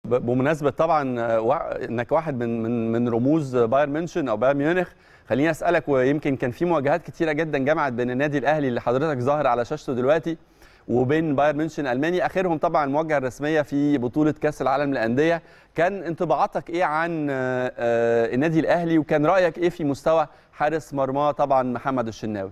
ب- بمناسبه طبعا آه، وا- انك واحد من من من رموز بايرن ميونخ او بايرن ميونخ خليني اسالك ويمكن كان في مواجهات كتيره جدا جمعت بين النادي الاهلي اللي حضرتك ظاهر على شاشته دلوقتي وبين بايرن ميونخ الالماني اخرهم طبعا المواجهه الرسميه في بطوله كاس العالم للانديه كان انطباعاتك ايه عن آه، آه، النادي الاهلي وكان رايك ايه في مستوى حارس مرماه طبعا محمد الشناوي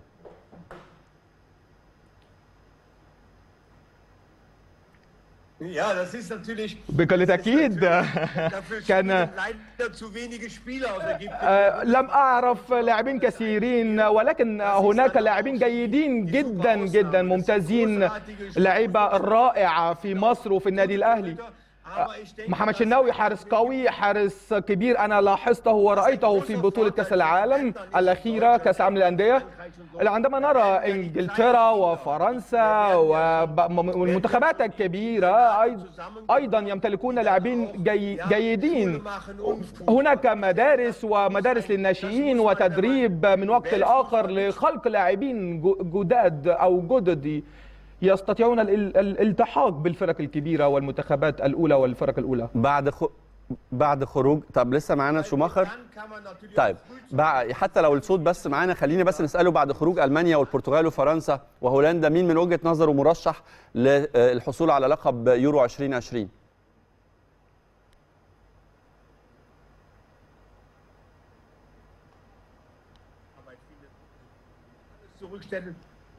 Ja, das ist natürlich. بكل تأكيد Dafür كان spielen leider zu wenige Spieler aus Ägypten. آه، لم أعرف لاعبين كثيرين ولكن هناك لاعبين جيدين جدا جدا ممتازين لعيبة رائعة في مصر وفي النادي الأهلي Aber ich denke, محمد dass- شناوي حارس قوي حارس كبير أنا لاحظته ورأيته في بطولة كأس العالم الأخيرة كأس العالم للأندية عندما نرى إنجلترا وفرنسا وب- والمنتخبات الكبيرة أيض- أيضا يمتلكون لاعبين جي جيدين هناك مدارس ومدارس للناشئين وتدريب من وقت لآخر لخلق لاعبين جو- جداد أو جدد يستطيعون ال- ال- الالتحاق بالفرق الكبيرة والمنتخبات الأولى والفرق الأولى بعد خ... بعد خروج طب لسه معانا شوماخر Dann kann man natürlich طيب auch frühzeitig- بقى حتى لو الصوت بس معانا خلينا بس نساله بعد خروج المانيا والبرتغال وفرنسا وهولندا مين من وجهه نظره مرشح للحصول على لقب يورو 2020 Arbeit findet. Alles zurückstellen.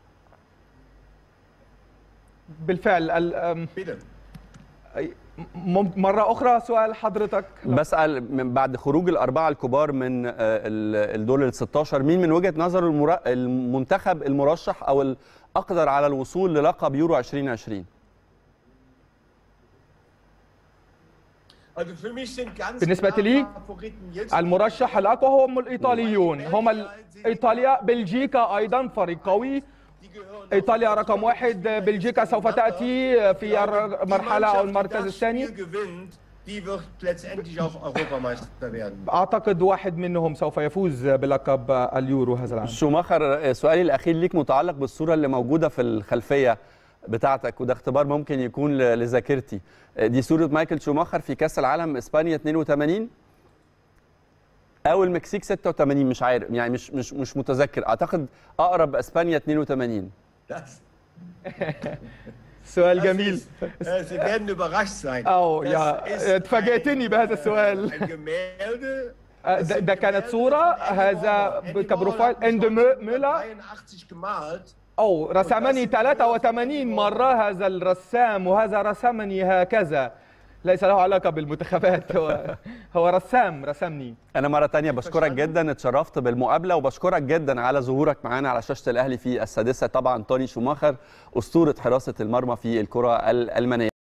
بالفعل ال- أم، Bitte. مم- مرة أخرى سؤال حضرتك بسال من بعد خروج الاربعه الكبار من آه، ال- الدور ال 16 مين من وجهه نظره المر... المنتخب المرشح او الاقدر على الوصول للقب يورو 2020 Also für mich sind ganz بالنسبة klar لي، Favoriten jetzt المرشح الأقوى هم الإيطاليون هم ال- إيطاليا بلجيكا أيضا فريق قوي die gehören إيطاليا رقم واحد بلجيكا سوف تأتي في المرحلة أو المركز الثاني Die gewinnt, die wird letztendlich auch Europameister werden. أعتقد واحد منهم سوف يفوز بلقب اليورو هذا العام شوماخر سؤالي الاخير ليك متعلق بالصوره اللي موجوده في الخلفيه بتاعتك وده اختبار ممكن يكون ل- لذاكرتي دي صوره مايكل شوماخر في كاس العالم اسبانيا 82 او المكسيك 86 مش عارف يعني مش مش مش متذكر اعتقد اقرب اسبانيا 82 Das, سؤال das جميل ist, äh, Sie werden überrascht sein. أو Das يا ist اتفاجئتني ein, بهذا äh, السؤال Ein Gemälde. آه، ده ده كانت صورة هذا كبروفايل اند ميلا 83 gemalt. أو رسمني 83 مرة هذا الرسام وهذا رسمني هكذا ليس له علاقة بالمنتخبات هو هو رسام رسمني انا مره تانية بشكرك جدا اتشرفت بالمقابله وبشكرك جدا على ظهورك معانا على شاشه الاهلي في السادسه طبعا توني شوماخر اسطوره حراسه المرمى في الكره الالمانيه